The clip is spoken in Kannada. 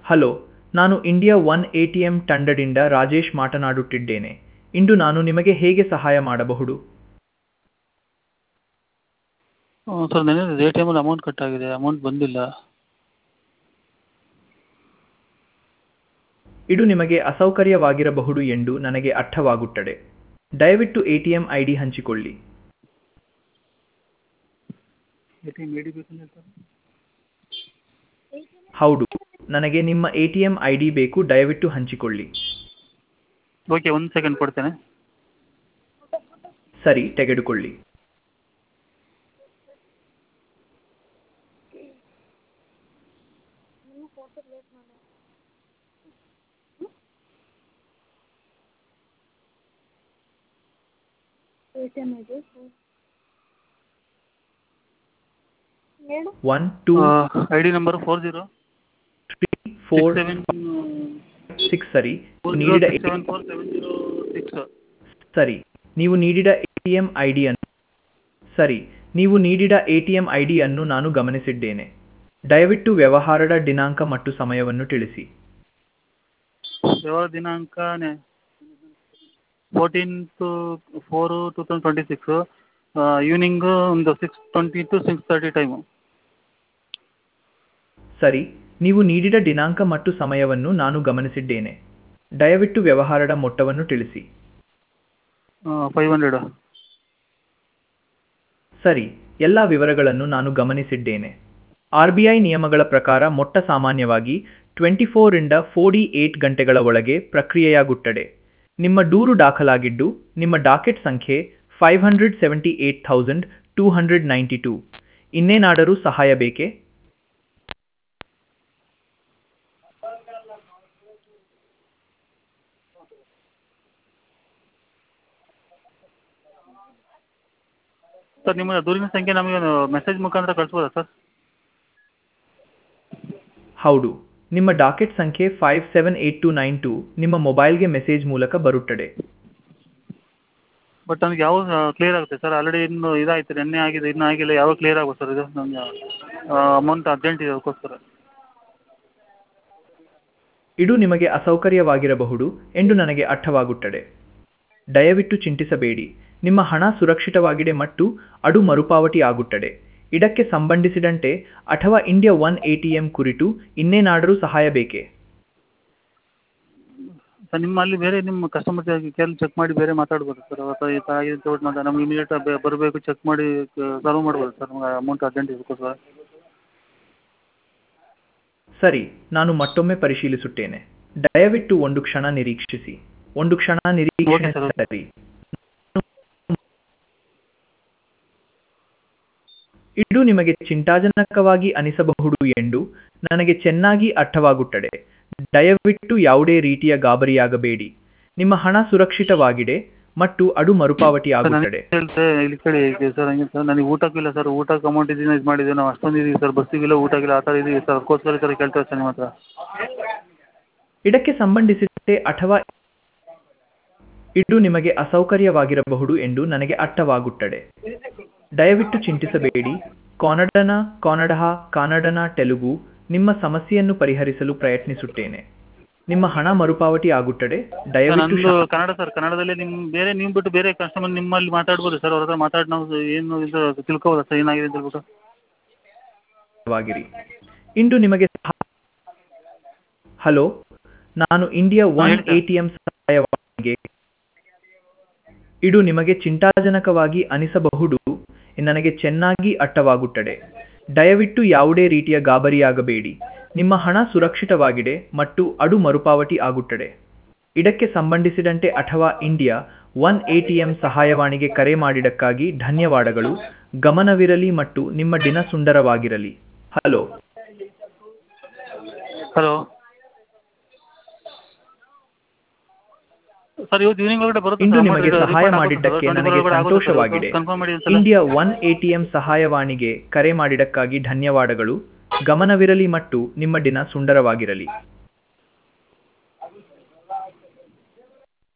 ಹಲೋ ನಾನು India One A T M ತಂಡದಿಂದ ರಾಜೇಶ್ ಮಾತನಾಡುತ್ತಿದ್ದೇನೆ ಇಂದು ನಾನು ನಿಮಗೆ ಹೇಗೆ ಸಹಾಯ ಮಾಡಬಹುದು ಸರ್ ನೆನ್ನೆ ಎ ಟಿ ಎಮಲ್ಲಿ ಅಮೌಂಟ್ ಕಟ್ ಆಗಿದೆ ಅಮೌಂಟ್ ಬಂದಿಲ್ಲ ಇದು ನಿಮಗೆ ಅಸೌಕರ್ಯವಾಗಿರಬಹುದು ಎಂದು ನನಗೆ ಅರ್ಥವಾಗುತ್ತದೆ ದಯವಿಟ್ಟು A T M I D ಹಂಚಿಕೊಳ್ಳಿ A T M I D ಬೇಕಂದ್ರೆ ಸರ್ ಹೌದು ನನಗೆ ನಿಮ್ಮ A T M I D ಬೇಕು ದಯವಿಟ್ಟು ಹಂಚಿಕೊಳ್ಳಿ ಓಕೆ ಒಂದು ಸೆಕೆಂಡ್ ಕೊಡ್ತೇನೆ ಸರಿ ತೆಗೆದುಕೊಳ್ಳಿ ಎ ಟಿ ಎಮ್ ಇದೆ ಹೇಳು one two I D number four zero three four seven six ಸರಿ ಫೋರ್ ಜೀರೋ ನೀಡಿದ six seven four seven zero six ಸರಿ ನೀವು ನೀಡಿದ ಎ ಟಿ ಎಂ ಐ ಡಿಯನ್ನು ಸರಿ ನೀವು ನೀಡಿದ ಎ ಟಿ ಎಂ ಐ ಡಿಯನ್ನು ನಾನು ಗಮನಿಸಿದ್ದೇನೆ ದಯವಿಟ್ಟು ವ್ಯವಹಾರದ ದಿನಾಂಕ ಮತ್ತು ಸಮಯವನ್ನು ತಿಳಿಸಿ ಯಾವಾಗ ದಿನಾಂಕನೇ fourteen two four two thousand twenty six evening ಒಂದು six twenty to six thirty time ಸರಿ ನೀವು ನೀಡಿದ ದಿನಾಂಕ ಮತ್ತು ಸಮಯವನ್ನು ನಾನು ಗಮನಿಸಿದ್ದೇನೆ ದಯವಿಟ್ಟು ವ್ಯವಹಾರದ ಮೊತ್ತವನ್ನು ತಿಳಿಸಿ ಫೈವ್ ಹಂಡ್ರೆಡ್ ಸರಿ ಎಲ್ಲ ವಿವರಗಳನ್ನು ನಾನು ಗಮನಿಸಿದ್ದೇನೆ ಆರ್ ಬಿ ಐ ನಿಯಮಗಳ ಪ್ರಕಾರ ಮೊಟ್ಟ ಸಾಮಾನ್ಯವಾಗಿ ಟ್ವೆಂಟಿ ಫೋರಿಂದ ಫೋರ್ಟಿ ಏಟ್ ಗಂಟೆಗಳ ಒಳಗೆ ಪ್ರಕ್ರಿಯೆಯಾಗುತ್ತದೆ ನಿಮ್ಮ ದೂರು ದಾಖಲಾಗಿದ್ದು ನಿಮ್ಮ ಡಾಕೆಟ್ ಸಂಖ್ಯೆ five hundred seventy eight thousand two hundred ninety two ಇನ್ನೇನಾದರೂ ಸಹಾಯ ಬೇಕೇ ಸರ್ ನಿಮ್ಮ ದೂರಿನ ಸಂಖ್ಯೆ ನಮಗೆ ಮೆಸೇಜ್ ಮುಖಾಂತರ ಕಳಿಸ್ಬೋದಾ ಸರ್ ಹೌದು ನಿಮ್ಮ ಡಾಕೆಟ್ ಸಂಖ್ಯೆ five seven eight two nine two ನಿಮ್ಮ ಮೊಬೈಲ್ಗೆ ಮೆಸೇಜ್ ಮೂಲಕ ಬರುತ್ತದೆ ಬಟ್ ನನಗೆ ಯಾವಾಗ ಕ್ಲಿಯರ್ ಆಗುತ್ತೆ ಸರ್ ಆಲ್ರೆಡಿ ಇನ್ನು ಇದಾಯ್ತು ನಿನ್ನೆ ಆಗಿದೆ ಇನ್ನೂ ಆಗಿಲ್ಲ ಯಾವಾಗ ಕ್ಲಿಯರ್ ಆಗುತ್ತೆ ಸರ್ ಇದು ನನಗೆ ಅಮೌಂಟ್ ಅರ್ಜೆಂಟ್ ಇದೆ ಅದಕ್ಕೋಸ್ಕರ ಇದು ನಿಮಗೆ ಅಸೌಕರ್ಯವಾಗಿರಬಹುದು ಎಂದು ನನಗೆ ಅರ್ಥವಾಗುತ್ತದೆ ದಯವಿಟ್ಟು ಚಿಂತಿಸಬೇಡಿ ನಿಮ್ಮ ಹಣ ಸುರಕ್ಷಿತವಾಗಿದೆ ಮತ್ತು ಅದು ಮರುಪಾವತಿ ಆಗುತ್ತದೆ ಇದಕ್ಕೆ ಸಂಬಂಧಿಸಿದಂತೆ ಅಥವಾ India One A T M ಕುರಿತು ಇನ್ನೇನಾದರೂ ಸಹಾಯ ಬೇಕೇ ಸರ್ ನಿಮ್ಮಲ್ಲಿ ಬೇರೆ ನಿಮ್ಮ ಕಸ್ಟಮರ್ ಕೇರ್ ಚೆಕ್ ಮಾಡಿ ಬೇರೆ ಮಾತಾಡ್ಬೋದು ಸರ್ ಅಥವಾ ಈ ಥರ ಆಗಿದೆ ಅಂತ ಹೇಳ್ಬಿಟ್ಟು ಮಾತಾಡಿ ನಮ್ಗೆ ಇಮಿಡಿಯೇಟ್ ಬರಬೇಕು ಚೆಕ್ ಮಾಡಿ ಸಾಲ್ವ್ ಮಾಡ್ಬೋದು ಸರ್ ನಮ್ಗೆ ಅಮೌಂಟ್ ಅರ್ಜೆಂಟ್ ಇದಕ್ಕೋಸ್ಕರ ಸರಿ ನಾನು ಮತ್ತೊಮ್ಮೆ ಪರಿಶೀಲಿಸುತ್ತೇನೆ ದಯವಿಟ್ಟು ಒಂದು ಕ್ಷಣ ನಿರೀಕ್ಷಿಸಿ ಒಂದು ಕ್ಷಣ ನಿರೀಕ್ಷಣೆ Okay, sir. ಸರಿ ಇದು ನಿಮಗೆ ಚಿಂತಾಜನಕವಾಗಿ ಅನಿಸಬಹುದು ಎಂದು ನನಗೆ ಚೆನ್ನಾಗಿ ಅರ್ಥವಾಗುತ್ತದೆ ದಯವಿಟ್ಟು ಯಾವುದೇ ರೀತಿಯ ಗಾಬರಿಯಾಗಬೇಡಿ ನಿಮ್ಮ ಹಣ ಸುರಕ್ಷಿತವಾಗಿದೆ ಮತ್ತು ಅದು ಮರುಪಾವತಿ ಸರ್ ನನಗೆ ಆಗುತ್ತದೆ ಹೇಳ್ತೆ ಇಲ್ಲಿ ಕಡೆ ಸರ್ ಹಂಗೆ ಸರ್ ನನಗೆ ಊಟಕ್ಕಿಲ್ಲ ಸರ್ ಊಟಕ್ಕೆ ಅಮೌಂಟ್ ಇದನ್ನ ಇದು ಮಾಡಿದ್ದೀವಿ ನಾವು ಅಷ್ಟೊಂದು ಇದೀವಿ ಸರ್ ಬಸ್ಸಿಗಿಲ್ಲ ಊಟಕ್ಕಿಲ್ಲ ಆ ಥರ ಇದೀವಿ ಸರ್ ಅದಕ್ಕೋಸ್ಕರ ಈ ಥರ ಕೇಳ್ತೇವೆ ಸರ್ ನಿಮ್ಮ ಹತ್ರ ಇದಕ್ಕೆ ಸಂಬಂಧಿಸಿದಂತೆ ಅಥವಾ ಇದು ನಿಮಗೆ ಅಸೌಕರ್ಯವಾಗಿರಬಹುದು ಎಂದು ನನಗೆ ಅರ್ಥವಾಗುತ್ತದೆ ದಯವಿಟ್ಟು ಚಿಂತಿಸಬೇಡಿ ಕನ್ನಡನ ಕನ್ನಡ ಕನ್ನಡನ ತೆಲುಗು ನಿಮ್ಮ ಸಮಸ್ಯೆಯನ್ನು ಪರಿಹರಿಸಲು ಪ್ರಯತ್ನಿಸುತ್ತೇನೆ ನಿಮ್ಮ ಹಣ ಮರುಪಾವತಿ ಆಗುತ್ತದೆ ಸರ್ ದಯವಿಟ್ಟು ನಂದು ಕನ್ನಡ ಸರ್ ಕನ್ನಡದಲ್ಲಿ ನಿಮ್ಮ ಬೇರೆ ನೀವು ಬಿಟ್ಟು ಬೇರೆ ಕಸ್ಟಮರ್ ನಿಮ್ಮಲ್ಲಿ ಮಾತಾಡ್ಬೋದು ಸರ್ ಅವ್ರ ಹತ್ರ ಮಾತಾಡಿ ನಾವು ಏನು ಇದು ತಿಳ್ಕೊಬೋದಾ ಸರ್ ಏನಾಗಿದೆ ಅಂತ ಹೇಳ್ಬಿಟ್ಟು ಶಾಂತವಾಗಿರಿ ಇಂದು ನಿಮಗೆ ಸಹ- ಹಲೋ ನಾನು ಇಂಡಿಯಾ ಒನ್ ಹೇಳಿ ಸರ್. ಎ ಟಿ ಎಂ ಸಹಾಯವಾಣಿಗೆ ಇದು ನಿಮಗೆ ಚಿಂತಾಜನಕವಾಗಿ ಅನಿಸಬಹುದು ನನಗೆ ಚೆನ್ನಾಗಿ ಅರ್ಥವಾಗುತ್ತದೆ ದಯವಿಟ್ಟು ಯಾವುದೇ ರೀತಿಯ ಗಾಬರಿಯಾಗಬೇಡಿ ನಿಮ್ಮ ಹಣ ಸುರಕ್ಷಿತವಾಗಿದೆ ಮತ್ತು ಅದು ಮರುಪಾವತಿ ಆಗುತ್ತದೆ ಇದಕ್ಕೆ ಸಂಬಂಧಿಸಿದಂತೆ ಅಥವಾ India One A T M ಸಹಾಯವಾಣಿಗೆ ಕರೆ ಮಾಡಿದ್ದಕ್ಕಾಗಿ ಧನ್ಯವಾದಗಳು ಗಮನವಿರಲಿ ಮತ್ತು ನಿಮ್ಮ ದಿನ ಸುಂದರವಾಗಿರಲಿ ಹಲೋ ಹಲೋ ಸರ್ ಇವತ್ತು ಈವ್ನಿಂಗ್ ಒಳಗಡೆ ಬರುತ್ತೆ ಇಂದು ಸರ್ ನಿಮಗೆ ಸಹಾಯ ಮಾಡಿದ್ದಕ್ಕೆ ನನಗೆ ಸಂತೋಷವಾಗಿದೆ ಕನ್ಫರ್ಮ್ ಮಾಡಿ ಸರ್ ಇಂಡಿಯಾ ಒನ್ ಎಟಿಎಂ ಸಹಾಯವಾಣಿಗೆ ಕರೆ ಮಾಡಿದ್ದಕ್ಕಾಗಿ ಧನ್ಯವಾದಗಳು ಗಮನವಿರಲಿ ಮತ್ತು ನಿಮ್ಮ ದಿನ ಸುಂದರವಾಗಿರಲಿ